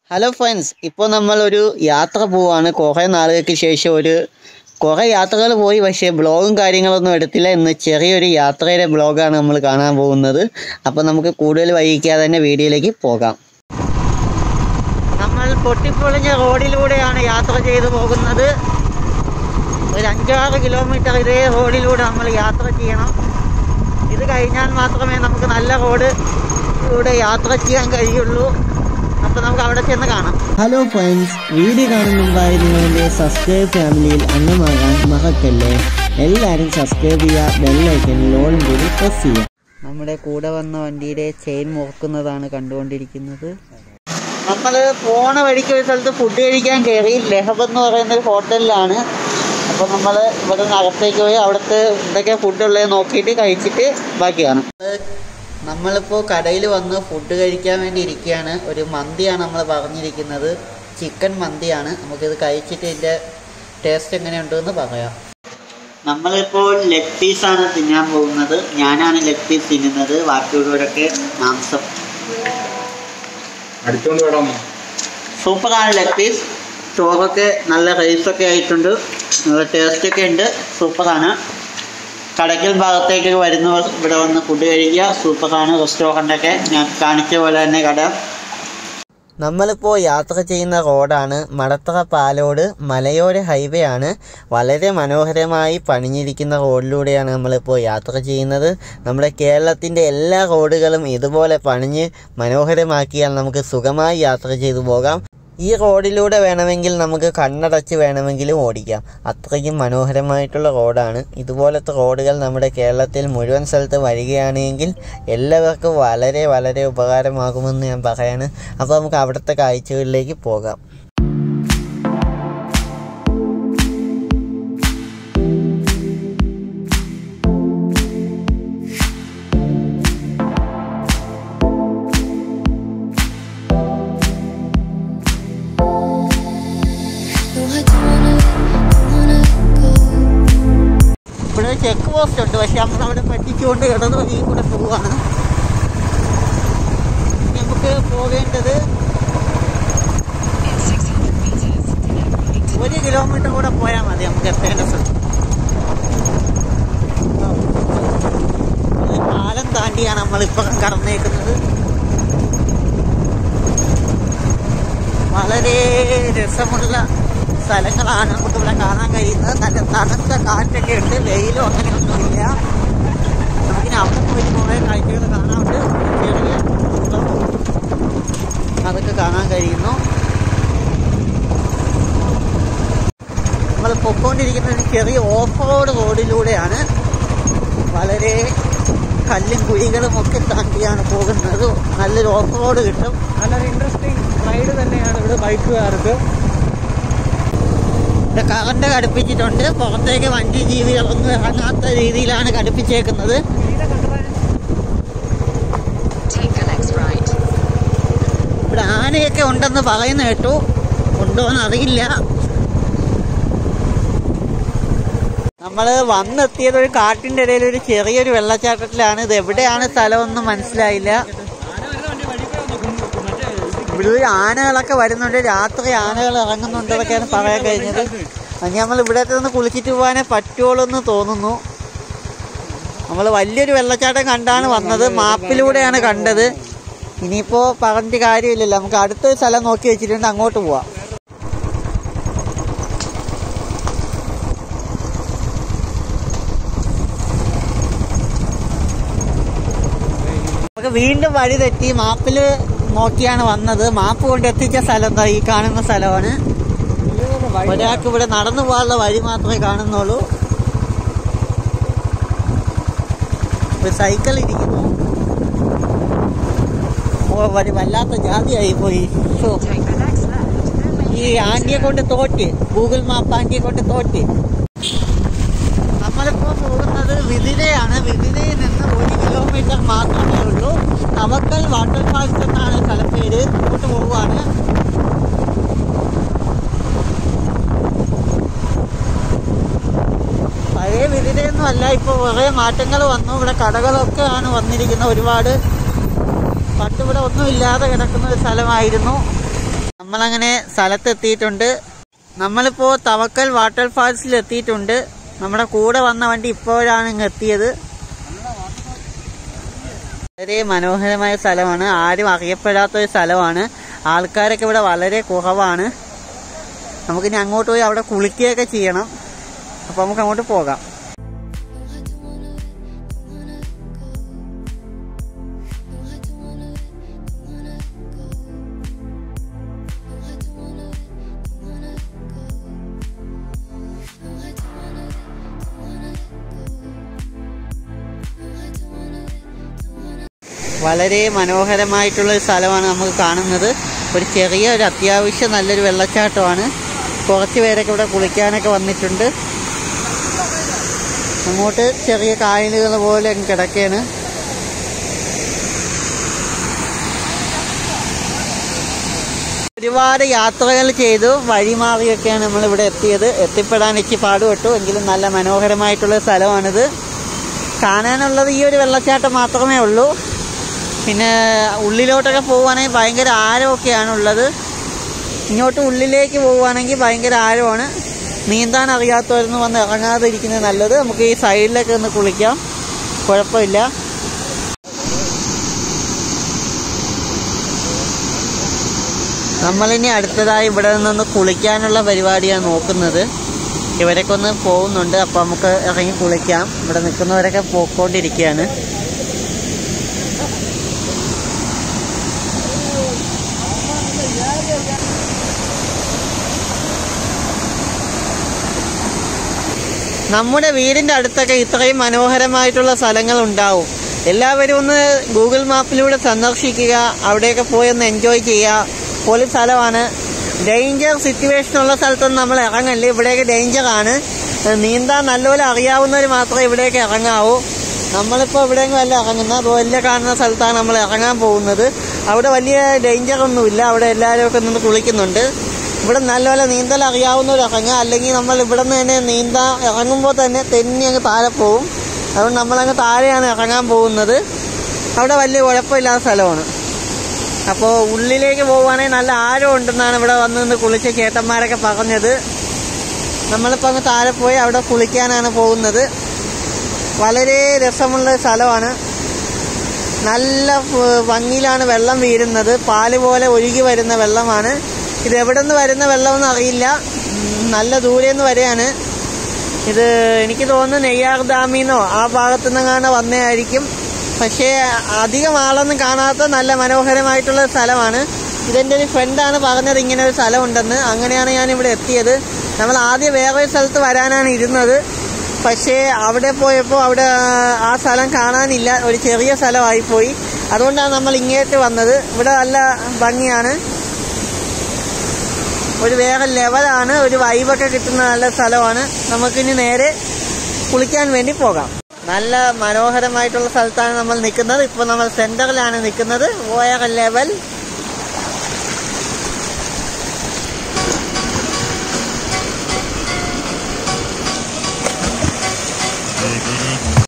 Hello friends ഇപ്പോൾ നമ്മളൊരു യാത്ര പോവാണ് കുറേ നാളുകൾക്ക് ശേഷം ഒരു കുറേ യാത്രകൾ പോയി പക്ഷേ ബ്ലോഗും കാര്യങ്ങളൊന്നും എടുത്തില്ല ഇന്ന് ചെറിയൊരു യാത്രയുടെ ബ്ലോഗാണ് നമ്മൾ കാണാൻ പോകുന്നത് അപ്പോൾ നമുക്ക് കൂടുതൽ വൈകിക്കാതെ തന്നെ വീഡിയോയിലേക്ക് പോകാം നമ്മൾ പൊട്ടിപ്പൊളിഞ്ഞ റോഡിലൂടെയാണ് യാത്ര ചെയ്തു പോകുന്നത് ഒരു അഞ്ചാറ് കിലോമീറ്റർ ഇതേ റോഡിലൂടെ നമ്മൾ യാത്ര ചെയ്യണം ഇത് കഴിഞ്ഞാൽ മാത്രമേ നമുക്ക് നല്ല റോഡ് ലൂടെ യാത്ര ചെയ്യാൻ കഴിയുള്ളൂ അപ്പോൾ നമുക്ക് അവിടെ ചെന്ന് കാണാം ഹലോ ഫ്രണ്ട്സ് വീഡിയോ കാണുന്ന മുമ്പായി നിങ്ങളുടെ സബ്സ്ക്രൈബ് ഫാമിലിയിൽ അംഗമാകാൻ മറക്കല്ലേ എല്ലാവരും സബ്സ്ക്രൈബ് ചെയ്യുക ബെല്ലൈക്കനിൽ ഓൾ കൂടി പ്രസ് ചെയ്യുക നമ്മുടെ കൂടെ വന്ന വണ്ടിയുടെ ചെയിൻ മുറക്കുന്നതാണ് കണ്ടുകൊണ്ടിരിക്കുന്നത് നമ്മൾ പോണ വഴിക്ക് ഒരു സ്ഥലത്ത് ഫുഡ് കഴിക്കാൻ കയറി ലഹബ് എന്ന് പറയുന്ന ഒരു ഹോട്ടലിലാണ് അപ്പോൾ നമ്മൾ ഇവിടെ നിന്ന് അകത്തേക്ക് പോയി അവിടുത്തെ എന്തൊക്കെ ഫുഡുള്ളത് നോക്കിയിട്ട് കഴിച്ചിട്ട് ബാക്കിയാണ് നമ്മളിപ്പോൾ കടയിൽ വന്ന് ഫുഡ് കഴിക്കാൻ വേണ്ടി ഇരിക്കുകയാണ് ഒരു മന്തിയാണ് നമ്മൾ പറഞ്ഞിരിക്കുന്നത് ചിക്കൻ മന്തിയാണ് നമുക്കിത് കഴിച്ചിട്ട് ഇതിൻ്റെ ടേസ്റ്റ് എങ്ങനെയുണ്ടെന്ന് പറയാം നമ്മളിപ്പോൾ ലെഗ് പീസാണ് തിന്നാൻ പോകുന്നത് ഞാനാണ് ലെഗ് പീസ് തിന്നുന്നത് ബാക്കിയുള്ളവരൊക്കെ മാംസം അടിച്ചോണ്ട് വേണം സൂപ്പറാണ് ലെഗ് പീസ് ചോറൊക്കെ നല്ല റൈസൊക്കെ ആയിട്ടുണ്ട് നല്ല ടേസ്റ്റൊക്കെ ഉണ്ട് സൂപ്പറാണ് കടയ്ക്കൽ ഭാഗത്തേക്ക് വരുന്നവർ ഇവിടെ വന്ന് ഫുഡ് കഴിക്കുക സൂപ്പറാണ് റെസ്റ്റോറൻ്റൊക്കെ ഞാൻ കാണിച്ച പോലെ തന്നെ കട നമ്മളിപ്പോൾ യാത്ര ചെയ്യുന്ന റോഡാണ് മടത്തറ പാലോട് മലയോര ഹൈവേ ആണ് വളരെ മനോഹരമായി പണിഞ്ഞിരിക്കുന്ന റോഡിലൂടെയാണ് നമ്മളിപ്പോൾ യാത്ര ചെയ്യുന്നത് നമ്മുടെ കേരളത്തിൻ്റെ എല്ലാ റോഡുകളും ഇതുപോലെ പണിഞ്ഞ് മനോഹരമാക്കിയാൽ നമുക്ക് സുഖമായി യാത്ര ചെയ്തു പോകാം ഈ റോഡിലൂടെ വേണമെങ്കിൽ നമുക്ക് കണ്ണടച്ച് വേണമെങ്കിലും ഓടിക്കാം അത്രയ്ക്കും മനോഹരമായിട്ടുള്ള റോഡാണ് ഇതുപോലത്തെ റോഡുകൾ നമ്മുടെ കേരളത്തിൽ മുഴുവൻ സ്ഥലത്ത് വരികയാണെങ്കിൽ എല്ലാവർക്കും വളരെ വളരെ ഉപകാരമാകുമെന്ന് ഞാൻ പറയാണ് അപ്പോൾ നമുക്ക് അവിടുത്തെ കാഴ്ചകളിലേക്ക് പോകാം No, I don't wanna, wanna go. ഇവിടെ ചെക്ക് പോസ്റ്റ് ഉണ്ട് പക്ഷെ നമ്മൾ അവിടെ പറ്റിച്ചുകൊണ്ട് ഇടത് വഴിയിൽ കൂടെ പോവുകയാണ് ഇനി നമുക്ക് പോകേണ്ടത് ഒരു കിലോമീറ്റർ കൂടെ പോയാൽ മതി നമുക്ക് എത്തേണ്ട സ്ഥലം ഒരു പാലം താണ്ടിയാണ് നമ്മളിപ്പോൾ കടന്നേക്കുന്നത് വളരെ രസമുള്ള സ്ഥലങ്ങളാണ് നമുക്ക് ഇവിടെ കാണാൻ കഴിയുന്നത് നല്ല തണുത്ത കാറ്റൊക്കെ ഉണ്ട് വെയിലും അങ്ങനെയൊന്നുമില്ല നമുക്കിനി അവിടെ പോയി കുറേ കാഴ്ചകൾ കാണാനുണ്ട് ചെറിയ കുളവും അതൊക്കെ കാണാൻ കഴിയുന്നു നമ്മൾ പൊക്കോണ്ടിരിക്കുന്ന ഒരു ചെറിയ ഓഫ് റോഡ് റോഡിലൂടെയാണ് വളരെ കല്ലും കുഴികളും ഒക്കെ താണ്ടിയാണ് പോകുന്നത് നല്ലൊരു ഓഫ് റോഡ് കിട്ടും നല്ലൊരു ഇൻട്രസ്റ്റിംഗ് റൈഡ് തന്നെയാണ് ഇവിടെ ബൈക്കുകാർക്ക് ഇവിടെ കറണ്ട് ഘടിപ്പിച്ചിട്ടുണ്ട് പുറത്തേക്ക് വണ്ടി ജീവികളൊന്നും ഇറങ്ങാത്ത രീതിയിലാണ് ഘടിപ്പിച്ചേക്കുന്നത് Take the next right. ഇവിടെ ആനയൊക്കെ ഉണ്ടെന്ന് പറയുന്ന കേട്ടു ഉണ്ടോ എന്ന് അറിയില്ല നമ്മൾ വന്നെത്തിയത് ഒരു കാട്ടിൻ്റെ ഇടയിൽ ഒരു ചെറിയൊരു വെള്ളച്ചാട്ടത്തിലാണ് ഇത് എവിടെയാണ് സ്ഥലമൊന്നും മനസ്സിലായില്ല ഇവിടെ ഒരു ആനകളൊക്കെ വരുന്നുണ്ട് രാത്രി ആനകൾ ഇറങ്ങുന്നുണ്ടെന്നൊക്കെയാണ് പറയാൻ കഴിഞ്ഞത് ഇനി നമ്മൾ ഇവിടെ നിന്ന് കുളിച്ചിട്ട് പോകാനേ പറ്റുള്ളൂ എന്ന് തോന്നുന്നു നമ്മൾ വലിയൊരു വെള്ളച്ചാട്ടം കണ്ടാണ് വന്നത് മാപ്പിലൂടെയാണ് കണ്ടത് ഇനിയിപ്പോൾ പറഞ്ഞിട്ട് കാര്യമില്ലല്ലോ നമുക്ക് അടുത്തൊരു സ്ഥലം നോക്കി വെച്ചിട്ടുണ്ട് അങ്ങോട്ട് പോവാം നമുക്ക് വീണ്ടും വഴി തെറ്റി മാപ്പിൽ നോക്കിയാണ് വന്നത് മാപ്പ് കൊണ്ട് എത്തിച്ച സ്ഥലം എന്താ ഈ കാണുന്ന സ്ഥലമാണ് ഒരാൾക്ക് ഇവിടെ നടന്നു പോകാനുള്ള വഴി മാത്രമേ കാണുന്നുള്ളൂ ഒരു സൈക്കിൾ ഇരിക്കുന്നു ഓ വഴി വല്ലാത്ത ജാതിയായി പോയി ശോ. Take the next left. ഈ ആന്റിയെ കൊണ്ട് തോറ്റ് ഗൂഗിൾ മാപ്പ് ആന്റിയെ കൊണ്ട് തോറ്റ് നമ്മളിപ്പോ പോകുന്നത് വിതിരയാണ് വിതിരയിൽ നിന്ന് ഒരു കിലോമീറ്റർ മാത്രമേ ഉള്ളൂ തവക്കൽ വാട്ടർഫാൾസ് എന്നാണ് സ്ഥലപ്പേര് അങ്ങോട്ട് പോവുകയാണ് പഴയ വിതിരയൊന്നും അല്ല ഇപ്പോൾ കുറേ മാറ്റങ്ങൾ വന്നു ഇവിടെ കടകളൊക്കെ ആണ് വന്നിരിക്കുന്നത് ഒരുപാട് പണ്ട് ഇവിടെ ഒന്നും ഇല്ലാതെ കിടക്കുന്ന ഒരു സ്ഥലമായിരുന്നു നമ്മളങ്ങനെ സ്ഥലത്തെത്തിയിട്ടുണ്ട് നമ്മളിപ്പോൾ തവക്കൽ വാട്ടർഫാൾസിൽ എത്തിയിട്ടുണ്ട് നമ്മുടെ കൂടെ വന്ന വണ്ടി ഇപ്പോഴാണ് ഇങ്ങ് എത്തിയത് വളരെ മനോഹരമായ സ്ഥലമാണ് ആരും അറിയപ്പെടാത്ത ഒരു സ്ഥലമാണ് ആൾക്കാരൊക്കെ ഇവിടെ വളരെ കുറവാണ് നമുക്കിനി അങ്ങോട്ട് പോയി അവിടെ കുളിക്കുകയൊക്കെ ചെയ്യണം അപ്പോൾ നമുക്ക് അങ്ങോട്ട് പോകാം വളരെ മനോഹരമായിട്ടുള്ള ഒരു സ്ഥലമാണ് നമുക്ക് കാണുന്നത് ഒരു ചെറിയ ഒരു അത്യാവശ്യം നല്ലൊരു വെള്ളച്ചാട്ടമാണ് കുറച്ച് പേരൊക്കെ ഇവിടെ കുളിക്കാനൊക്കെ വന്നിട്ടുണ്ട് അങ്ങോട്ട് ചെറിയ കായലുകൾ പോലെ അങ്ങ് കിടക്കുകയാണ് ഒരുപാട് യാത്രകൾ ചെയ്തു വഴിമാറിയൊക്കെയാണ് നമ്മൾ ഇവിടെ എത്തിയത് എത്തിപ്പെടാൻ ഇച്ചി പാടുപെട്ടു എങ്കിലും നല്ല മനോഹരമായിട്ടുള്ള സ്ഥലമാണിത് കാണാനുള്ളത് ഈ ഒരു വെള്ളച്ചാട്ടം മാത്രമേ ഉള്ളൂ പിന്നെ ഉള്ളിലോട്ടൊക്കെ പോവുകയാണെങ്കിൽ ഭയങ്കര ആഴമൊക്കെയാണ് ഉള്ളത് ഇങ്ങോട്ട് ഉള്ളിലേക്ക് പോവുകയാണെങ്കിൽ ഭയങ്കര ആഴമാണ് നീന്താൻ അറിയാത്തവരൊന്നും വന്ന് ഇറങ്ങാതെ ഇരിക്കുന്നത് നല്ലത് നമുക്ക് ഈ സൈഡിലൊക്കെ ഒന്ന് കുളിക്കാം കുഴപ്പമില്ല നമ്മളിനി അടുത്തതായി ഇവിടെ നിന്ന് കുളിക്കാനുള്ള പരിപാടിയാണ് നോക്കുന്നത് ഇവരൊക്കെ ഒന്ന് പോകുന്നുണ്ട് അപ്പോൾ നമുക്ക് ഇറങ്ങി കുളിക്കാം ഇവിടെ നിൽക്കുന്നവരൊക്കെ പോയിക്കൊണ്ടിരിക്കുകയാണ് നമ്മുടെ വീടിൻ്റെ അടുത്തൊക്കെ ഇത്രയും മനോഹരമായിട്ടുള്ള സ്ഥലങ്ങൾ ഉണ്ടാവും എല്ലാവരും ഒന്ന് ഗൂഗിൾ മാപ്പിലൂടെ സന്ദർശിക്കുക അവിടെയൊക്കെ പോയി ഒന്ന് എൻജോയ് ചെയ്യുക പൊളി സ്ഥലമാണ് ഡേഞ്ചർ സിറ്റുവേഷൻ ഉള്ള സ്ഥലത്തൊന്നും നമ്മൾ ഇറങ്ങല്ലേ ഇവിടെയൊക്കെ ഡേഞ്ചറാണ് നീന്താൻ നല്ലപോലെ അറിയാവുന്നവർ മാത്രമേ ഇവിടേക്ക് ഇറങ്ങാവൂ നമ്മളിപ്പോൾ ഇവിടെയെങ്കിലും അല്ല ഇറങ്ങുന്നത് അപ്പോൾ വലിയ കാണുന്ന സ്ഥലത്താണ് നമ്മൾ ഇറങ്ങാൻ പോകുന്നത് അവിടെ വലിയ ഡേഞ്ചർ ഒന്നുമില്ല അവിടെ എല്ലാവരും ഒക്കെ നിന്ന് കുളിക്കുന്നുണ്ട് ഇവിടെ നല്ലപോലെ നീന്തൽ അറിയാവുന്നവർ ഇറങ്ങുക അല്ലെങ്കിൽ നമ്മൾ ഇവിടെ നിന്ന് തന്നെ നീന്താൻ ഇറങ്ങുമ്പോൾ തന്നെ തെന്നി അങ്ങ് താഴെ പോവും അതുകൊണ്ട് നമ്മളങ്ങ് താഴെയാണ് ഇറങ്ങാൻ പോകുന്നത് അവിടെ വലിയ കുഴപ്പമില്ലാത്ത സ്ഥലമാണ് അപ്പോൾ ഉള്ളിലേക്ക് പോവുകയാണെങ്കിൽ നല്ല ആഴം ഉണ്ടെന്നാണ് ഇവിടെ വന്ന് നിന്ന് കുളിച്ച ചേട്ടന്മാരൊക്കെ പറഞ്ഞത് നമ്മളിപ്പോൾ അങ്ങ് താഴെ പോയി അവിടെ കുളിക്കാനാണ് പോകുന്നത് വളരെ രസമുള്ള സ്ഥലമാണ് നല്ല ഫ- ഭംഗിയിലാണ് വെള്ളം വീഴുന്നത് പാല് പോലെ ഒഴുകി വരുന്ന വെള്ളമാണ് ഇത് എവിടെ നിന്ന് വരുന്ന വെള്ളമെന്ന് അറിയില്ല ഉം, നല്ല ദൂരെ നിന്ന് വരെയാണ് ഇത് എനിക്ക് തോന്നുന്നു നെയ്യാർ ഡാമിന്നോ ആ ഭാഗത്തു നിന്നെങ്ങാണ്ട് വന്നതായിരിക്കും പക്ഷേ അധികം ആളൊന്നും കാണാത്ത നല്ല മനോഹരമായിട്ടുള്ള സ്ഥലമാണ് ഇതെൻ്റെ ഒരു ഫ്രണ്ടാണ് പറഞ്ഞത് ഇങ്ങനെ ഒരു സ്ഥലമുണ്ടെന്ന് അങ്ങനെയാണ് ഞാൻ ഇവിടെ എത്തിയത് നമ്മൾ ആദ്യം വേറെ ഒരു സ്ഥലത്ത് വരാനാണ് ഇരുന്നത് പക്ഷേ അവിടെ പോയപ്പോൾ അവിടെ ആ സ്ഥലം കാണാനില്ല ഒരു ചെറിയ സ്ഥലമായിപ്പോയി അതുകൊണ്ടാണ് നമ്മൾ ഇങ്ങോട്ട് വന്നത് ഇവിടെ നല്ല ഭംഗിയാണ് ഒരു വേറെ ലെവലാണ് ഒരു വൈബൊക്കെ കിട്ടുന്ന നല്ല സ്ഥലമാണ് നമുക്കിനി നേരെ കുളിക്കാൻ വേണ്ടി പോകാം നല്ല മനോഹരമായിട്ടുള്ള സ്ഥലത്താണ് നമ്മൾ നിൽക്കുന്നത് ഇപ്പോൾ നമ്മൾ സെൻറ്ററിലാണ് നിൽക്കുന്നത് വേറെ ലെവൽ